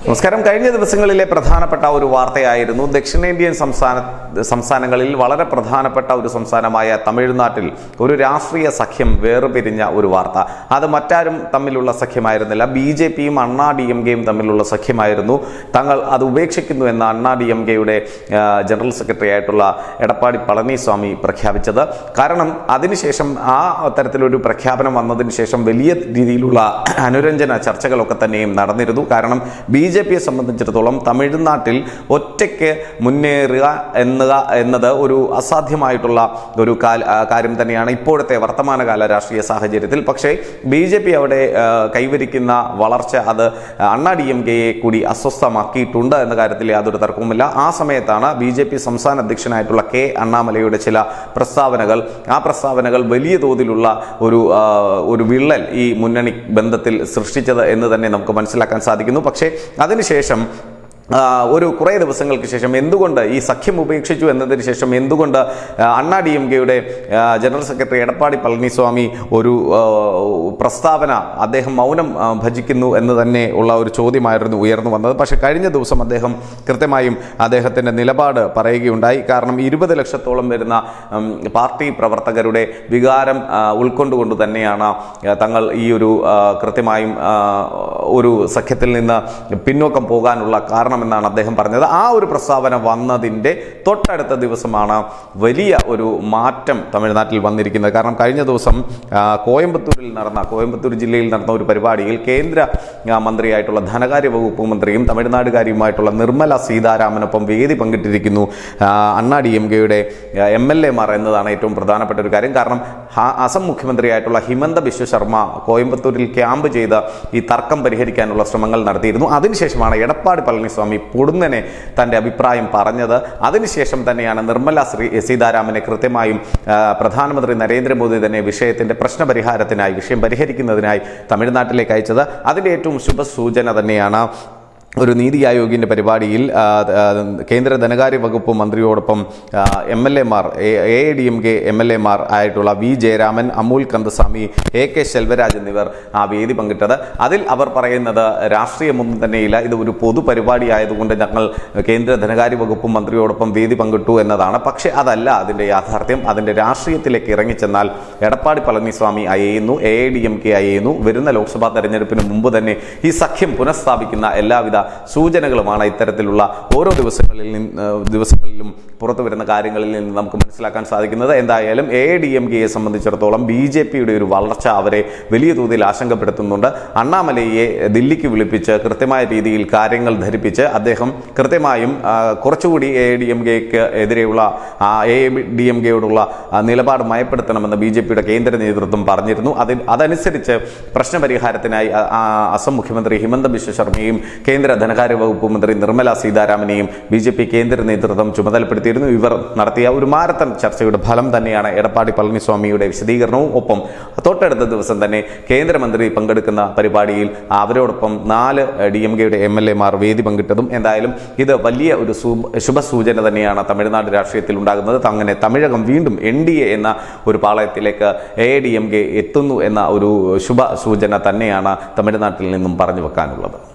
നമസ്കാരം കഴിഞ്ഞ ദിവസങ്ങളിലെ പ്രധാനപ്പെട്ട ഒരു വാർത്തയായിരുന്നു ദക്ഷിണേന്ത്യൻ സംസ്ഥാന സംസ്ഥാനങ്ങളിൽ വളരെ പ്രധാനപ്പെട്ട ഒരു സംസ്ഥാനമായ തമിഴ്നാട്ടിൽ ഒരു രാഷ്ട്രീയ സഖ്യം വേർപിരിഞ്ഞ ഒരു വാർത്ത അത് മറ്റാരും തമ്മിലുള്ള സഖ്യമായിരുന്നില്ല ബി ജെ പിയും അണ്ണാ ഡി എം കെയും തമ്മിലുള്ള സഖ്യമായിരുന്നു തങ്ങൾ അത് ഉപേക്ഷിക്കുന്നു എന്ന അണ്ണാ ഡി എം കെയുടെ ജനറൽ സെക്രട്ടറി ആയിട്ടുള്ള എടപ്പാടി പളനിസ്വാമി പ്രഖ്യാപിച്ചത് കാരണം അതിനുശേഷം ആ തരത്തിലൊരു പ്രഖ്യാപനം വന്നതിന് ശേഷം വലിയ രീതിയിലുള്ള അനുരഞ്ജന ചർച്ചകളൊക്കെ തന്നെയും നടന്നിരുന്നു കാരണം ബി ജെ പിയെ സംബന്ധിച്ചിടത്തോളം തമിഴ്നാട്ടിൽ ഒറ്റയ്ക്ക് മുന്നേറുക എന്നുക എന്നത് ഒരു അസാധ്യമായിട്ടുള്ള ഒരു കാൽ- ആ, കാര്യം തന്നെയാണ് ഇപ്പോഴത്തെ വർത്തമാനകാല രാഷ്ട്രീയ സാഹചര്യത്തിൽ പക്ഷേ ബി ജെ പി അവിടെ ആ, കൈവരിക്കുന്ന വളർച്ച അത് അണ്ണാ ഡി എം കെയെ കൂടി അസ്വസ്ഥമാക്കിയിട്ടുണ്ട് എന്ന കാര്യത്തിൽ യാതൊരു തർക്കവുമില്ല ആ സമയത്താണ് ബി ജെ പി സംസ്ഥാന അധ്യക്ഷനായിട്ടുള്ള കെ അണ്ണാമലയുടെ ചില പ്രസ്താവനകൾ ആ പ്രസ്താവനകൾ വലിയ തോതിലുള്ള ഒരു ആ, ഒരു വിള്ളൽ ഈ മുന്നണി ബന്ധത്തിൽ സൃഷ്ടിച്ചത് എന്ന് തന്നെ നമുക്ക് മനസ്സിലാക്കാൻ സാധിക്കുന്നു പക്ഷേ അതിനുശേഷം ആ, ഒരു കുറേ ദിവസങ്ങൾക്ക് ശേഷം എന്തുകൊണ്ട് ഈ സഖ്യം ഉപേക്ഷിച്ചു എന്നതിന് ശേഷം എന്തുകൊണ്ട് ആ, അണ്ണാ ഡി എം കെയുടെ ജനറൽ സെക്രട്ടറി എടപ്പാടി പളനിസ്വാമി ഒരു ആ, പ്രസ്താവന അദ്ദേഹം മൗനം ആ, ഭജിക്കുന്നു എന്ന് തന്നെ ഉള്ള ഒരു ചോദ്യമായിരുന്നു ഉയർന്നു വന്നത് പക്ഷേ കഴിഞ്ഞ ദിവസം അദ്ദേഹം കൃത്യമായും അദ്ദേഹത്തിൻ്റെ നിലപാട് പറയുകയുണ്ടായി കാരണം ഇരുപത് ലക്ഷത്തോളം വരുന്ന ഉം, പാർട്ടി പ്രവർത്തകരുടെ വികാരം ആ, ഉൾക്കൊണ്ടുകൊണ്ട് തന്നെയാണ് ആ, തങ്ങൾ ഈ ഒരു ആ, കൃത്യമായും ആ, ഒരു സഖ്യത്തിൽ നിന്ന് പിന്നോക്കം പോകാനുള്ള കാരണമെന്നാണ് അദ്ദേഹം പറഞ്ഞത് ആ ഒരു പ്രസ്താവന വന്നതിൻ്റെ തൊട്ടടുത്ത ദിവസമാണ് വലിയ ഒരു മാറ്റം തമിഴ്നാട്ടിൽ വന്നിരിക്കുന്നത് കാരണം കഴിഞ്ഞ ദിവസം ആ, കോയമ്പത്തൂരിൽ നടന്ന കോയമ്പത്തൂർ ജില്ലയിൽ നടന്ന ഒരു പരിപാടിയിൽ കേന്ദ്ര ആ, മന്ത്രിയായിട്ടുള്ള ധനകാര്യ വകുപ്പ് മന്ത്രിയും തമിഴ്നാടുകാരിയുമായിട്ടുള്ള നിർമ്മല സീതാരാമനൊപ്പം വേദി പങ്കിട്ടിരിക്കുന്നു ആ, അണ്ണാ ഡി എം കെയുടെ എം എൽ എമാർ എന്നതാണ് ഏറ്റവും പ്രധാനപ്പെട്ട ഒരു കാര്യം കാരണം ഹ- അസം മുഖ്യമന്ത്രിയായിട്ടുള്ള ഹിമന്ത ബിശ്വ ശർമ്മ കോയമ്പത്തൂരിൽ ക്യാമ്പ് ചെയ്ത് ഈ തർക്കം പരിഹരിക്കാനുള്ള ശ്രമങ്ങൾ നടത്തിയിരുന്നു അതിനുശേഷമാണ് എടപ്പാടി പളനിസ്വാമി പൊടുന്നനെ തൻ്റെ അഭിപ്രായം പറഞ്ഞത് അതിനുശേഷം തന്നെയാണ് നിർമ്മല ശ്രീ സീതാരാമനെ കൃത്യമായും ആ, പ്രധാനമന്ത്രി നരേന്ദ്രമോദി തന്നെ വിഷയത്തിന്റെ പ്രശ്നപരിഹാരത്തിനായി വിഷയം പരിഹരിക്കുന്നതിനായി തമിഴ്നാട്ടിലേക്ക് അയച്ചത് അതിൻ്റെ ഏറ്റവും ശുഭസൂചന തന്നെയാണ് ഒരു നീതി ആയോഗിൻ്റെ പരിപാടിയിൽ ആ, ആ, കേന്ദ്ര ധനകാര്യ വകുപ്പ് മന്ത്രിയോടൊപ്പം എം എൽ എമാർ A D M K M L എമാർ ആയിട്ടുള്ള V Jayaraman Amul Kandasamy A K Selvaraj എന്നിവർ ആ വേദി പങ്കിട്ടത് അതിൽ അവർ പറയുന്നത് രാഷ്ട്രീയമൊന്നും തന്നെയില്ല ഇത് ഒരു പൊതു പരിപാടി ആയതുകൊണ്ട് ഞങ്ങൾ കേന്ദ്ര ധനകാര്യ വകുപ്പ് മന്ത്രിയോടൊപ്പം വേദി പങ്കിട്ടു എന്നതാണ് പക്ഷേ അതല്ല അതിൻ്റെ യാഥാർത്ഥ്യം അതിൻ്റെ രാഷ്ട്രീയത്തിലേക്ക് ഇറങ്ങിച്ചെന്നാൽ എടപ്പാടി പളനിസ്വാമി അയയുന്നു എ ഡി എം കെ അയയുന്നു വരുന്ന ലോക്സഭാ തെരഞ്ഞെടുപ്പിന് മുമ്പ് തന്നെ ഈ സഖ്യം പുനഃസ്ഥാപിക്കുന്ന എല്ലാവിധ സൂചനകളുമാണ് ഇത്തരത്തിലുള്ള ഓരോ ദിവസങ്ങളിൽ നിന്ന് ദിവസങ്ങളിലും പുറത്തു വരുന്ന കാര്യങ്ങളിൽ നിന്ന് നമുക്ക് മനസ്സിലാക്കാൻ സാധിക്കുന്നത് എന്തായാലും എ ഡി എം കെയെ സംബന്ധിച്ചിടത്തോളം ബി ജെ പിയുടെ ഒരു വളർച്ച അവരെ വലിയ തോതിൽ ആശങ്കപ്പെടുത്തുന്നുണ്ട് അണ്ണാമലയെ ദില്ലിക്ക് വിളിപ്പിച്ച് കൃത്യമായ രീതിയിൽ കാര്യങ്ങൾ ധരിപ്പിച്ച് അദ്ദേഹം കൃത്യമായും ആ, കുറച്ചുകൂടി എ ഡി എം കെക്ക് എതിരെയുള്ള എ ഡി എം കെയോടുള്ള ആ, നിലപാട് മയപ്പെടുത്തണമെന്ന് ബി ജെ പിയുടെ കേന്ദ്ര നേതൃത്വം പറഞ്ഞിരുന്നു അതിൽ അതനുസരിച്ച് പ്രശ്നപരിഹാരത്തിനായി ആ, ആ, അസം മുഖ്യമന്ത്രി ഹിമന്ത ബിശ്വ ശർമ്മയും കേന്ദ്ര ധനകാര്യ വകുപ്പ് മന്ത്രി നിർമ്മല സീതാരാമനെയും ബി ജെ പി കേന്ദ്ര നേതൃത്വം ചുമതലപ്പെടുത്തിയിരുന്നു ഇവർ നടത്തിയ ഒരു മാരത്തൺ ചർച്ചയുടെ ഫലം തന്നെയാണ് എടപ്പാടി പളനിസ്വാമിയുടെ വിശദീകരണവും ഒപ്പം തൊട്ടടുത്ത ദിവസം തന്നെ കേന്ദ്രമന്ത്രി പങ്കെടുക്കുന്ന പരിപാടിയിൽ അവരോടൊപ്പം നാല് ഡി എം കെയുടെ എം എൽ എമാർ വേദി പങ്കിട്ടതും എന്തായാലും ഇത് വലിയ ഒരു സു- ശുഭസൂചന തന്നെയാണ് തമിഴ്നാട് രാഷ്ട്രീയത്തിൽ ഉണ്ടാകുന്നത് അങ്ങനെ തമിഴകം വീണ്ടും എൻ ഡി എ എന്ന ഒരു പാളയത്തിലേക്ക് എ ഡി എം കെ എത്തുന്നു എന്ന ഒരു ശുഭ സൂചന തന്നെയാണ് തമിഴ്നാട്ടിൽ നിന്നും പറഞ്ഞു വെക്കാനുള്ളത്